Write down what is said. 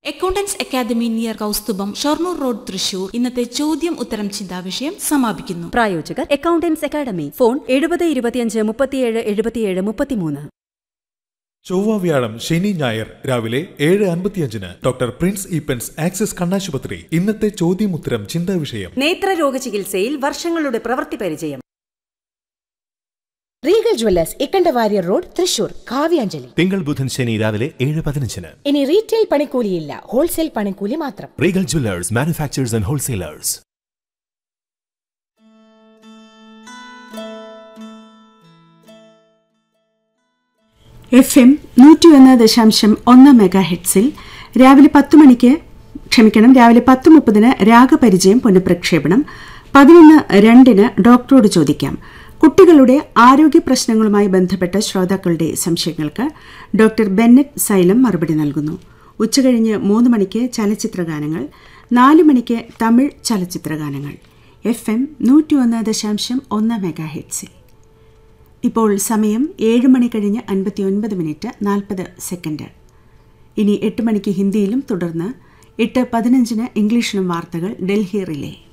accountants academy near Kausthubham Shoranur road Thrissur ഇന്നത്തെ ചോദ്യം ഉത്തരം ചിന്താവിഷയം സമാപിക്കുന്നു പ്രായോജകർ അക്കൗണ്ടൻസ് അക്കാദമി ഫോൺ എഴുപത് ഇരുപത്തിയഞ്ച് മുപ്പത്തിയേഴ് എഴുപത്തിയേഴ് മുപ്പത്തിമൂന്ന് ചൊവ്വ വ്യാഴം ശനി ഞായർ രാവിലെ ഏഴ് അൻപത്തിയഞ്ചിന് ഡോക്ടർ പ്രിൻസ് ഈപ്പൻസ് ആക്സിസ് കണ്ണാശുപത്രി ഇന്നത്തെ ചോദ്യമുത്തരം ചിന്താ വിഷയം നേത്രരോഗ ചികിത്സയിൽ വർഷങ്ങളുടെ പ്രവൃത്തി പരിചയം റീഗൽ ജ്വല്ലേഴ്സ് ഇക്കണ്ടവാര്യർ റോഡ് തൃശൂർ കാവ്യാഞ്ജലി തിങ്കൾ ബുധൻ ശനി രാവിലെ ഏഴ് പതിനഞ്ചിന് ഇനി റീറ്റെയിൽ പണിക്കൂലിയില്ല ഹോൾസെയിൽ പണിക്കൂലി മാത്രം Regal jewellers manufacturers and wholesalers F M നൂറ്റി ഒന്ന് ദശാംശം ഒന്ന് മെഗാ ഹെഡ്സിൽ രാവിലെ പത്ത് മണിക്ക് ക്ഷമിക്കണം രാവിലെ പത്ത് മുപ്പതിന് രാഗപരിചയം പുനഃപ്രക്ഷേപണം പതിനൊന്ന് രണ്ടിന് ഡോക്ടറോട് ചോദിക്കാം കുട്ടികളുടെ ആരോഗ്യ പ്രശ്നങ്ങളുമായി ബന്ധപ്പെട്ട ശ്രോതാക്കളുടെ സംശയങ്ങൾക്ക് ഡോക്ടർ ബെന്നറ്റ് സൈലം മറുപടി നൽകുന്നു ഉച്ചകഴിഞ്ഞ് മൂന്ന് മണിക്ക് ചലച്ചിത്ര ഗാനങ്ങൾ നാല് മണിക്ക് തമിഴ് ചലച്ചിത്ര ഗാനങ്ങൾ എഫ് എം നൂറ്റി ഒന്ന് ദശാംശം ഒന്ന് മെഗാ ഹെഡ്സിൽ ഇപ്പോൾ സമയം ഏഴ് മണി കഴിഞ്ഞ് അൻപത്തി ഒൻപത് മിനിറ്റ് നാൽപ്പത് സെക്കൻഡ് ഇനി എട്ട് മണിക്ക് ഹിന്ദിയിലും തുടർന്ന് എട്ട് പതിനഞ്ചിന് ഇംഗ്ലീഷിലും വാർത്തകൾ ഡൽഹി റിലേ